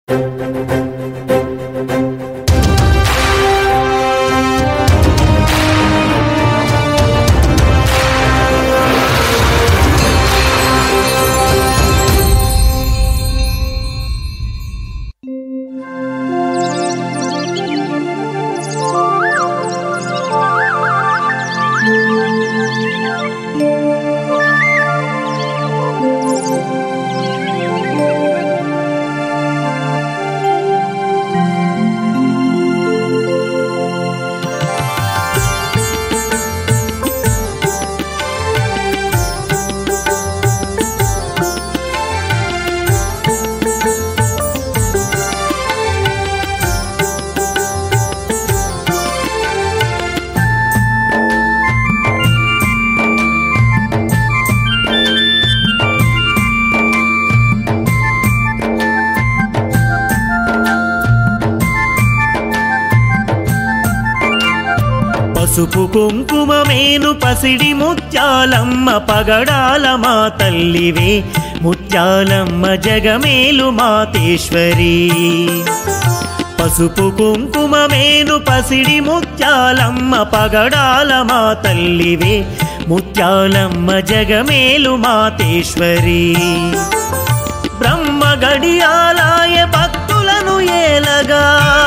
పసుపు కుంకుమ మేను పసిడి ముత్యాలమ్మ పగడాల మా తల్లివే ముత్యాలమ్మ జగమేలు మాతేశ్వరి పసుపు కుంకుమ మేను పసిడి ముత్యాలమ్మ పగడాల మా తల్లివే ముత్యాలమ్మ జగమేలు మాతేశ్వరి బ్రహ్మ గడియాలాయ భక్తులను ఏలగా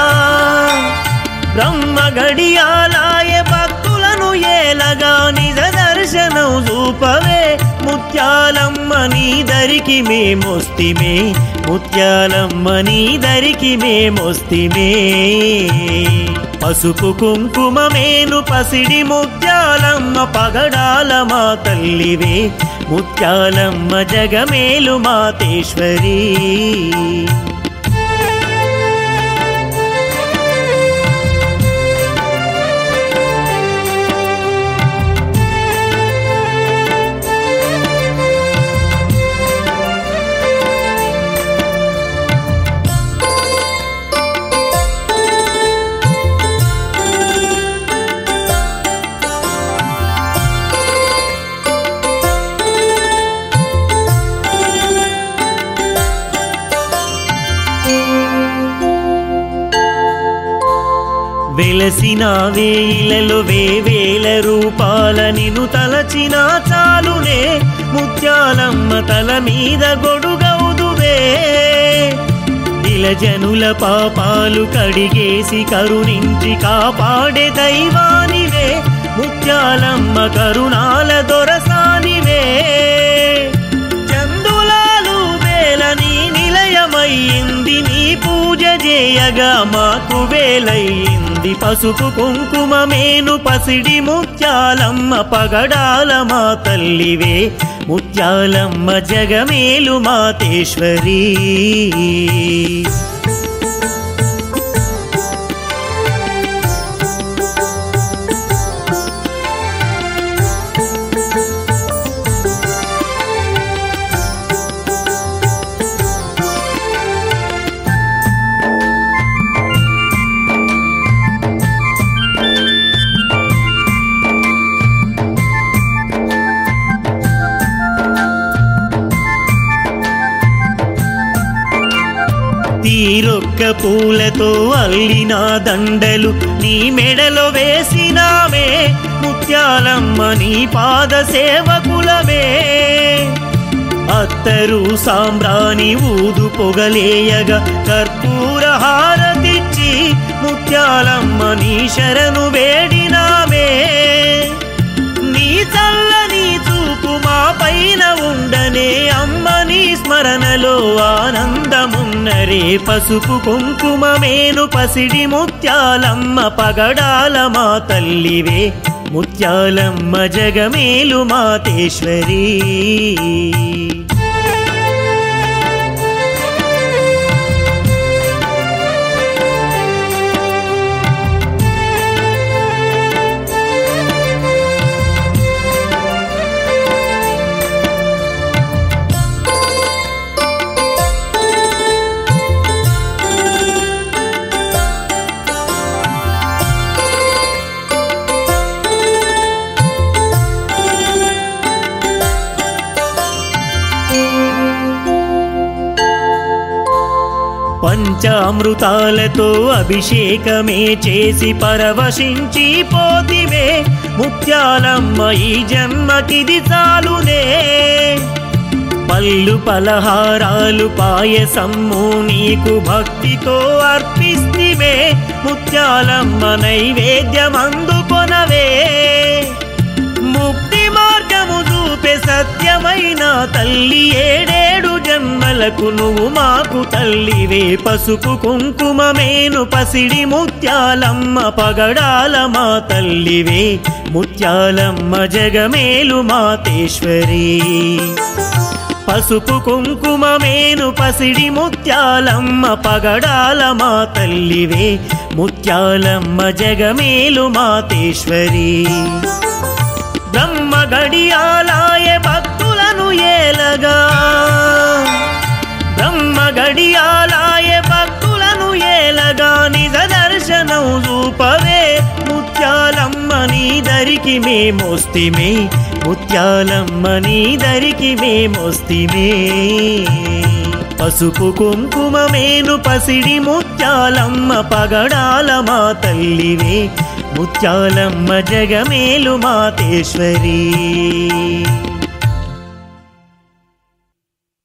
బ్రహ్మ గడియాలాయ భక్తులను ఏలగా నిజ దర్శనం చూపవే ముత్యాలమ్మ నీ దరికి మేమొస్తిమే ముత్యాలమ్మ నీ దరికి మేమొస్తిమే పసుపు కుంకుమ మేను పసిడి ముత్యాలమ్మ పగడాల మా తల్లివే ముత్యాలమ్మ జగమేలు మాతేశ్వరి వెలసిన వేయిలలో వేవేల రూపాల నిన్ను తలచిన చాలునే ముత్యాలమ్మ తల మీద గొడుగౌదువే జనుల పాపాలు కడిగేసి కరుణించి కాపాడే దైవానివే ముత్యాలమ్మ కరుణాల దొరసానివే చందులాలు వేలని నిలయమయ్యింది నీ పూజ చేయగా మాకు వేలయ్యింది పసుపు కుంకుమ మేను పసిడి ముత్యాలమ్మ పగడాల మా తల్లివే ముత్యాలమ్మ జగమేలు మాతేశ్వరి తీరొక్క పూలతో అల్లిన దండలు నీ మెడలో వేసినామే ముత్యాలమ్మ నీ పాద సేవకులమే అత్తరు సాంబ్రాణి ఊదు పొగలేయగా కర్పూర హారతిచ్చి ముత్యాలమ్మ నీ శరణు వేడినామే నీ చల్లని చూపు మా పైన ఉండనే అమ్మ నీ స్మరణలో ఆనందమున్నరే పసుపు కుంకుమ మేను పసిడి ముత్యాలమ్మ పగడాల మా తల్లివే ముత్యాలమ్మ జగమేలు మాతేశ్వరి పంచామృతాలతో అభిషేకమే చేసి పరవశించి పోతివే ముత్యాలమ్మ ఈ జన్మకిది చాలునే పళ్ళు పలహారాలు పాయసమ్ము నీకు భక్తితో అర్పిస్తివే ముత్యాలమ్మ నైవేద్యమందుకొనవే ముక్తి మార్గము చూపే సత్యమైన తల్లి ఏడేడు జన్మలకు నువ్వు మాకు తల్లివే పసుపు కుంకుమమేను పసిడి ముత్యాలమ్మ పగడాల మా తల్లివే ముత్యాలమ్మ జగమేలు మాతేశ్వరి పసుపు కుంకుమమేను పసిడి ముత్యాలమ్మ పగడాల మా తల్లివే ముత్యాలమ్మ జగమేలు మాతేశ్వరి బ్రహ్మ గడియాలాయ భక్తులను ఏలగా బ్రహ్మ గడియాలాయ భక్తులను ఏలగా నిజ దర్శనం చూపవే ముత్యాలమ్మ నీ దరికి మేమొస్తిమే ముత్యాలమ్మ నీ దరికి మేమొస్తిమే పసుపు కుంకుమమేను పసిడి ముత్యాలమ్మ పగడాల మా తల్లివే ముత్యాలమ్మ జగమేలు మాతేశ్వరి